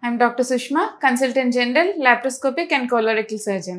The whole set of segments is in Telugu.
I'm Dr. Sushma, Consultant General, Laparoscopic and Colorectal Surgeon.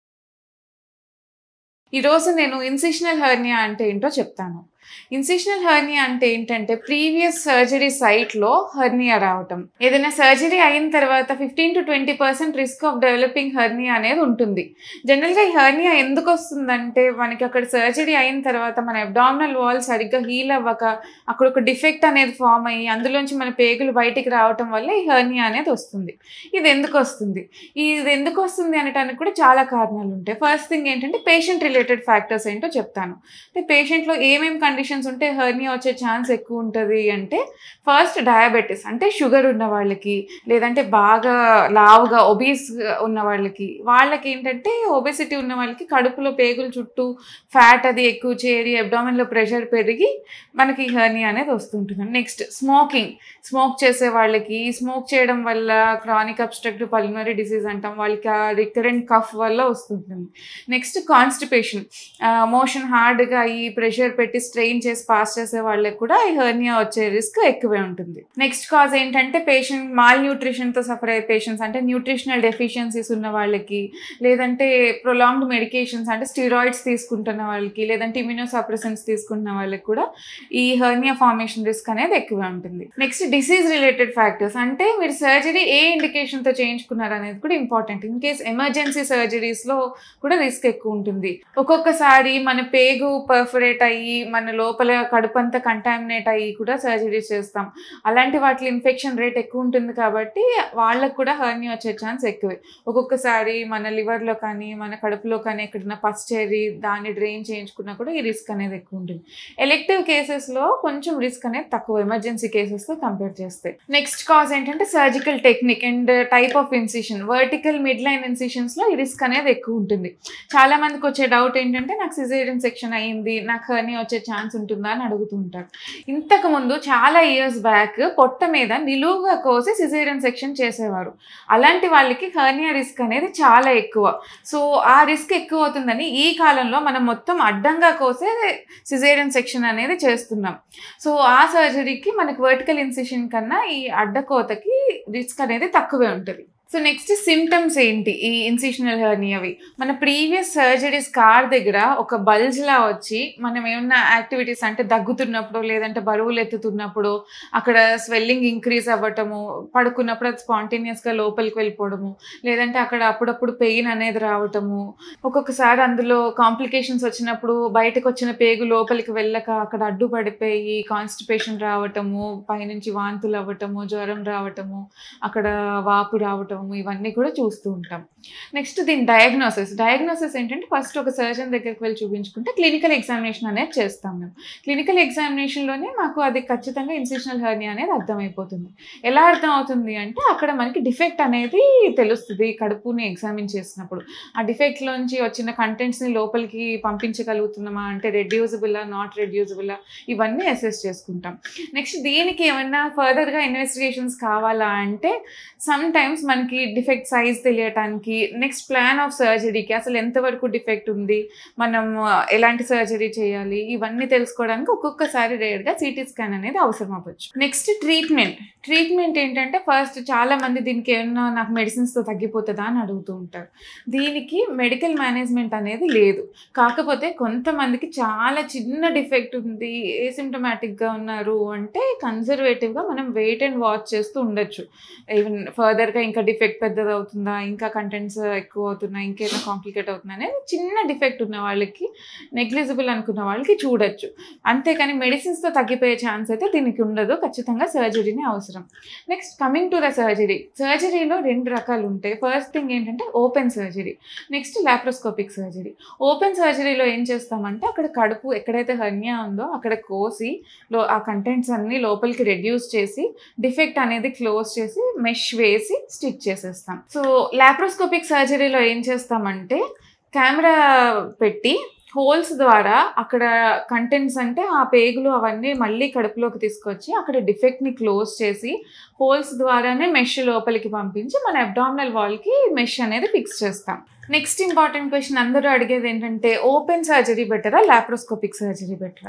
ఈరోజు నేను ఇన్సిషనల్ హెర్నియా అంటే ఏంటో చెప్తాను ఇన్సిషనల్ హెర్నియా అంటే ఏంటంటే ప్రీవియస్ సర్జరీ సైట్లో హెర్నియా రావటం ఏదైనా సర్జరీ అయిన తర్వాత fifteen to twenty percent risk of developing hernia అనేది ఉంటుంది జనరల్గా ఈ హెర్నియా ఎందుకు వస్తుందంటే మనకి అక్కడ సర్జరీ అయిన తర్వాత మన అబ్డామినల్ వాల్ సరిగ్గా హీల్ అవ్వక అక్కడ ఒక డిఫెక్ట్ అనేది ఫామ్ అయ్యి అందులోంచి మన పేగులు బయటికి రావటం వల్ల ఈ హెర్నియా అనేది వస్తుంది ఇది ఎందుకు వస్తుంది ఇది ఎందుకు వస్తుంది అనటానికి కూడా చాలా కారణాలు ఉంటాయి ఫస్ట్ థింగ్ ఏంటంటే పేషెంట్ రిలేటెడ్ ఫ్యాక్టర్స్ ఏంటో చెప్తాను అంటే పేషెంట్లో ఏమేమి కండిషన్స్ ఉంటే హెర్నియా వచ్చే ఛాన్స్ ఎక్కువ ఉంటుంది అంటే ఫస్ట్ డయాబెటీస్ అంటే షుగర్ ఉన్న వాళ్ళకి లేదంటే బాగా లావుగా ఒబీస్ ఉన్న వాళ్ళకి వాళ్ళకి ఏంటంటే ఒబెసిటీ ఉన్న వాళ్ళకి కడుపులో పేగుల చుట్టూ ఫ్యాట్ అది ఎక్కువ చేరి అబ్డామిన్లో ప్రెషర్ పెరిగి మనకి హెర్నియా అనేది వస్తుంటుంది నెక్స్ట్ స్మోకింగ్ స్మోక్ చేసే వాళ్ళకి స్మోక్ చేయడం వల్ల క్రానిక్ అబ్స్ట్రక్టివ్ పల్మరీ డిసీజ్ అంటాం వాళ్ళకి ఆ రికరెంట్ కఫ్ వల్ల వస్తుంటుంది నెక్స్ట్ కాన్స్టిపేషన్ మోషన్ హార్డ్గా ఈ ప్రెషర్ పెట్టి స్ట్రెయిన్ చేసి పాస్ చేసే వాళ్ళకి కూడా ఈ హెర్నియా వచ్చే రిస్క్ ఎక్కువే ఉంటుంది నెక్స్ట్ కాజ్ ఏంటంటే పేషెంట్ మాల్ న్యూట్రిషన్తో సఫర్ అయ్యే పేషెంట్స్ అంటే న్యూట్రిషనల్ డెఫిషియన్సీస్ ఉన్న వాళ్ళకి లేదంటే ప్రొలాంగ్డ్ మెడికేషన్స్ అంటే స్టీరాయిడ్స్ తీసుకుంటున్న వాళ్ళకి లేదంటే ఇమ్యూనో సప్రెసెంట్స్ తీసుకుంటున్న వాళ్ళకి కూడా ఈ హెర్నియా ఫార్మేషన్ రిస్క్ అనేది ఎక్కువే ఉంటుంది నెక్స్ట్ డిసీజ్ రిలేటెడ్ ఫ్యాక్టర్స్ అంటే మీరు సర్జరీ ఏ ఇండికేషన్తో చేయించుకున్నారు అనేది కూడా ఇంపార్టెంట్ ఇన్ కేస్ ఎమర్జెన్సీ సర్జరీస్లో కూడా రిస్క్ ఎక్కువ ఉంటుంది ఒక్కొక్కసారి మన పేగు పర్ఫరేట్ అయ్యి మన లోపల కడుపంతా కంటామినేట్ అయ్యి కూడా సర్జరీ చేస్తాం అలాంటి వాటిలో ఇన్ఫెక్షన్ రేట్ ఎక్కువ ఉంటుంది కాబట్టి వాళ్ళకు కూడా హర్నియా వచ్చే ఛాన్స్ ఎక్కువే ఒక్కొక్కసారి మన లివర్లో కానీ మన కడుపులో కానీ ఎక్కడైనా పస్ చేరి దాన్ని డ్రైన్ చేయించుకున్నా కూడా ఈ రిస్క్ అనేది ఎక్కువ ఉంటుంది ఎలెక్టివ్ కేసెస్లో కొంచెం రిస్క్ అనేది తక్కువ ఎమర్జెన్సీ కేసెస్తో కంపేర్ చేస్తే నెక్స్ట్ కాజ్ ఏంటంటే surgical technique and type of incision vertical midline ఇన్సిషన్స్లో ఈ రిస్క్ అనేది ఎక్కువ ఉంటుంది చాలా మందికి వచ్చే డౌట్ ఏంటంటే నాకు సిజేరియన్ సెక్షన్ అయ్యింది నాకు హర్నీ వచ్చే ఛాన్స్ ఉంటుందా అని అడుగుతూ ఉంటారు ఇంతకుముందు చాలా ఇయర్స్ బ్యాక్ పొట్ట మీద నిలువుగా కోసి సిజేరియన్ సెక్షన్ చేసేవారు అలాంటి వాళ్ళకి హర్నియా రిస్క్ అనేది చాలా ఎక్కువ సో ఆ రిస్క్ ఎక్కువ అవుతుందని ఈ కాలంలో మనం మొత్తం అడ్డంగా కోసే సిజేరియన్ సెక్షన్ అనేది చేస్తున్నాం సో ఆ సర్జరీకి మనకి వర్టికల్ ఇన్సిషన్ కన్నా ఈ అడ్డకోతకి రిస్క్ అనేది తక్కువే ఉంటుంది సో నెక్స్ట్ సిమ్టమ్స్ ఏంటి ఈ ఇన్సిషనల్ హెర్నియావి మన ప్రీవియస్ సర్జరీ స్కార్ దగ్గర ఒక బల్జ్లా వచ్చి మనం ఏమన్నా యాక్టివిటీస్ అంటే దగ్గుతున్నప్పుడు లేదంటే బరువులు ఎత్తుతున్నప్పుడు అక్కడ స్వెల్లింగ్ ఇంక్రీజ్ అవ్వటము పడుకున్నప్పుడు అది స్పాంటేనియస్గా లోపలికి వెళ్ళిపోవడము లేదంటే అక్కడ అప్పుడప్పుడు పెయిన్ అనేది రావటము ఒక్కొక్కసారి అందులో కాంప్లికేషన్స్ వచ్చినప్పుడు బయటకు వచ్చిన పేగు లోపలికి వెళ్ళక అక్కడ అడ్డు పడిపోయి కాన్స్టిపేషన్ రావటము పైనుంచి వాంతులు అవ్వటము జ్వరం రావటము అక్కడ వాపు రావటము ఇవన్నీ కూడా చూస్తూ ఉంటాం నెక్స్ట్ దీని డయాగ్నోసిస్ డయాగ్నోసిస్ ఏంటంటే ఫస్ట్ ఒక సర్జన్ దగ్గరికి వెళ్ళి చూపించుకుంటే క్లినికల్ ఎగ్జామినేషన్ అనేది చేస్తాం మేము క్లినికల్ ఎగ్జామినేషన్లోనే మాకు అది ఖచ్చితంగా ఇన్సిషనల్ హెర్నియా అనేది అర్థమైపోతుంది ఎలా అర్థం అవుతుంది అంటే అక్కడ మనకి డిఫెక్ట్ అనేది తెలుస్తుంది కడుపుని ఎగ్జామిన్ చేసినప్పుడు ఆ డిఫెక్ట్లోంచి వచ్చిన కంటెంట్స్ని లోపలికి పంపించగలుగుతున్నామా అంటే రెడ్యూజబులా నాట్ రెడ్యూజబులా ఇవన్నీ అసెస్ చేసుకుంటాం నెక్స్ట్ దీనికి ఏమన్నా ఫర్దర్గా ఇన్వెస్టిగేషన్స్ కావాలా అంటే సమ్ టైమ్స్ మనకి డిఫెక్ట్ సైజ్ తెలియటానికి నెక్స్ట్ ప్లాన్ ఆఫ్ సర్జరీకి అసలు ఎంతవరకు డిఫెక్ట్ ఉంది మనం ఎలాంటి సర్జరీ చేయాలి ఇవన్నీ తెలుసుకోవడానికి ఒక్కొక్కసారి రేర్గా సిటీ స్కాన్ అనేది అవసరం అవ్వచ్చు నెక్స్ట్ ట్రీట్మెంట్ ట్రీట్మెంట్ ఏంటంటే ఫస్ట్ చాలా మంది దీనికి ఏమన్నా నాకు మెడిసిన్స్తో తగ్గిపోతుందా అని అడుగుతూ ఉంటారు దీనికి మెడికల్ మేనేజ్మెంట్ అనేది లేదు కాకపోతే కొంతమందికి చాలా చిన్న డిఫెక్ట్ ఉంది ఏసిమ్టమాటిక్గా ఉన్నారు అంటే కన్జర్వేటివ్గా మనం వెయిట్ అండ్ వాచ్ చేస్తూ ఉండొచ్చు ఈవెన్ ఫర్దర్గా ఇంకా డిఫెక్ట్ పెద్దది అవుతుందా ఇంకా కంటెంట్స్ ఎక్కువ అవుతున్నాయి ఇంకేమైనా కాంప్లికేట్ అవుతుందా అనేది చిన్న డిఫెక్ట్ ఉన్న వాళ్ళకి నెగ్లిజిబుల్ అనుకున్న వాళ్ళకి చూడొచ్చు అంతేకాని మెడిసిన్స్తో తగ్గిపోయే ఛాన్స్ అయితే దీనికి ఉండదు ఖచ్చితంగా సర్జరీనే అవసరం next coming to the surgery సర్జరీలో రెండు రకాలు ఉంటాయి ఫస్ట్ థింగ్ ఏంటంటే open surgery next laparoscopic surgery open సర్జరీలో ఏం చేస్తామంటే అక్కడ కడుపు ఎక్కడైతే హర్నియా ఉందో అక్కడ కోసి లో ఆ కంటెంట్స్ అన్నీ లోపలికి రెడ్యూస్ చేసి డిఫెక్ట్ అనేది క్లోజ్ చేసి మెష్ వేసి స్టిచ్ చేసేస్తాం సో లాప్రోస్కోపిక్ సర్జరీలో ఏం చేస్తామంటే కెమెరా పెట్టి హోల్స్ ద్వారా అక్కడ కంటెంట్స్ అంటే ఆ పేగులు అవన్నీ మళ్ళీ కడుపులోకి తీసుకొచ్చి అక్కడ డిఫెక్ట్ని క్లోజ్ చేసి హోల్స్ ద్వారానే మెష్ లోపలికి పంపించి మన అబ్డామినల్ వాల్కి మెష్ అనేది ఫిక్స్ చేస్తాం నెక్స్ట్ ఇంపార్టెంట్ క్వశ్చన్ అందరూ అడిగేది ఏంటంటే ఓపెన్ సర్జరీ బెటరా లాప్రోస్కోపిక్ సర్జరీ బెటరా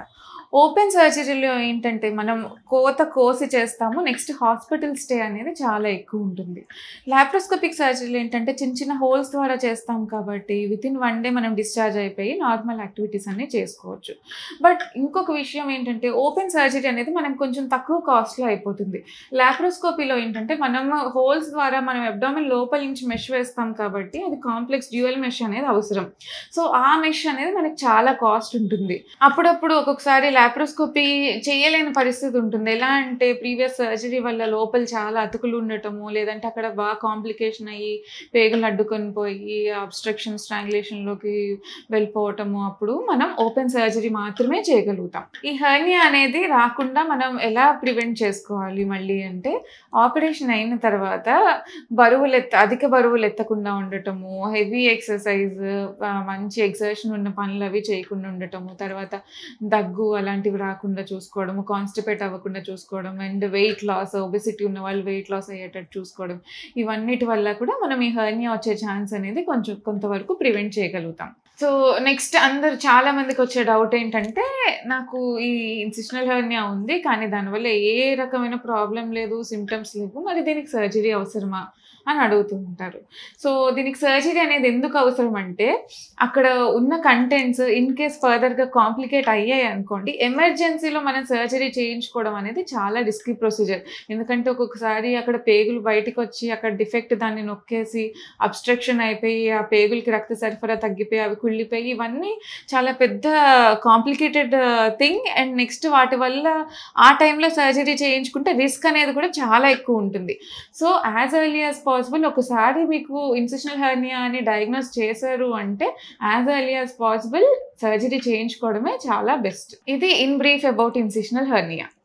ఓపెన్ సర్జరీలో ఏంటంటే మనం కోత కోసి చేస్తాము నెక్స్ట్ హాస్పిటల్ స్టే అనేది చాలా ఎక్కువ ఉంటుంది లాప్రోస్కోపిక్ సర్జరీలో ఏంటంటే చిన్న చిన్న హోల్స్ ద్వారా చేస్తాం కాబట్టి విత్ ఇన్ వన్ డే మనం డిశ్చార్జ్ అయిపోయి నార్మల్ యాక్టివిటీస్ అన్ని చేసుకోవచ్చు బట్ ఇంకొక విషయం ఏంటంటే ఓపెన్ సర్జరీ అనేది మనం కొంచెం తక్కువ కాస్ట్లో అయిపోతుంది లాప్రోస్కోపీలో ఏంటంటే మనం హోల్స్ ద్వారా మనం అబ్డామిన్ లోపల నుంచి మెష్ వేస్తాం కాబట్టి అది కాంప్లెక్స్ డ్యూయల్ మెష్ అనేది అవసరం సో ఆ మెష్ అనేది మనకి చాలా కాస్ట్ ఉంటుంది అప్పుడప్పుడు ఒక్కొక్కసారి లాప్రోస్కోపీ చేయలేని పరిస్థితి ఉంటుంది ఎలా అంటే ప్రీవియస్ సర్జరీ వల్ల లోపల చాలా అతుకులు ఉండటము లేదంటే అక్కడ బాగా కాంప్లికేషన్ అయ్యి పేగులు అడ్డుకొని పోయి అబ్స్ట్రక్షన్ స్ట్రాంగులేషన్లోకి వెళ్ళిపోవటము అప్పుడు మనం ఓపెన్ సర్జరీ మాత్రమే చేయగలుగుతాం ఈ హర్నియా అనేది రాకుండా మనం ఎలా ప్రివెంట్ చేసుకోవాలి మళ్ళీ అంటే ఆపరేషన్ అయిన తర్వాత బరువులు ఎత్త అధిక బరువులు ఎత్తకుండా ఉండటము హెవీ ఎక్సర్సైజ్ మంచి ఎక్సర్షన్ ఉన్న పనులు అవి చేయకుండా ఉండటము తర్వాత దగ్గు అలాంటివి రాకుండా చూసుకోవడము కాన్స్టిపేట్ అవ్వకుండా చూసుకోవడం అండ్ వెయిట్ లాస్ ఒబెసిటీ ఉన్న వాళ్ళు వెయిట్ లాస్ అయ్యేటట్టు చూసుకోవడం ఇవన్నిటి వల్ల కూడా మనం ఈ హర్నియా వచ్చే ఛాన్స్ అనేది కొంచెం కొంతవరకు ప్రివెంట్ చేయగలుగుతాం సో నెక్స్ట్ అందరు చాలా మందికి వచ్చే డౌట్ ఏంటంటే నాకు ఈ ఇన్సిషనల్ హెర్నియా ఉంది కానీ దానివల్ల ఏ రకమైన ప్రాబ్లం లేదు సిమ్టమ్స్ లేవు మరి దీనికి సర్జరీ అవసరమా అని అడుగుతూ ఉంటారు సో దీనికి సర్జరీ అనేది ఎందుకు అవసరం అంటే అక్కడ ఉన్న కంటెంట్స్ ఇన్ కేస్ ఫర్దర్గా కాంప్లికేట్ అయ్యాయి అనుకోండి ఎమర్జెన్సీలో మనం సర్జరీ చేయించుకోవడం అనేది చాలా రిస్కీ ప్రొసీజర్ ఎందుకంటే ఒక్కొక్కసారి అక్కడ పేగులు బయటకు వచ్చి అక్కడ డిఫెక్ట్ దాన్ని నొక్కేసి అబ్స్ట్రక్షన్ అయిపోయి ఆ పేగులకి రక్త సరఫరా తగ్గిపోయి అవి కుళ్ళిపోయి ఇవన్నీ చాలా పెద్ద కాంప్లికేటెడ్ థింగ్ అండ్ నెక్స్ట్ వాటి వల్ల ఆ టైంలో సర్జరీ చేయించుకుంటే రిస్క్ అనేది కూడా చాలా ఎక్కువ ఉంటుంది so as early as possible ఒకసారి మీకు ఇన్సిషనల్ హెర్నియా అని డయాగ్నోస్ చేశారు అంటే as early as possible surgery చేయించుకోవడమే చాలా బెస్ట్ ఇది in brief about incisional hernia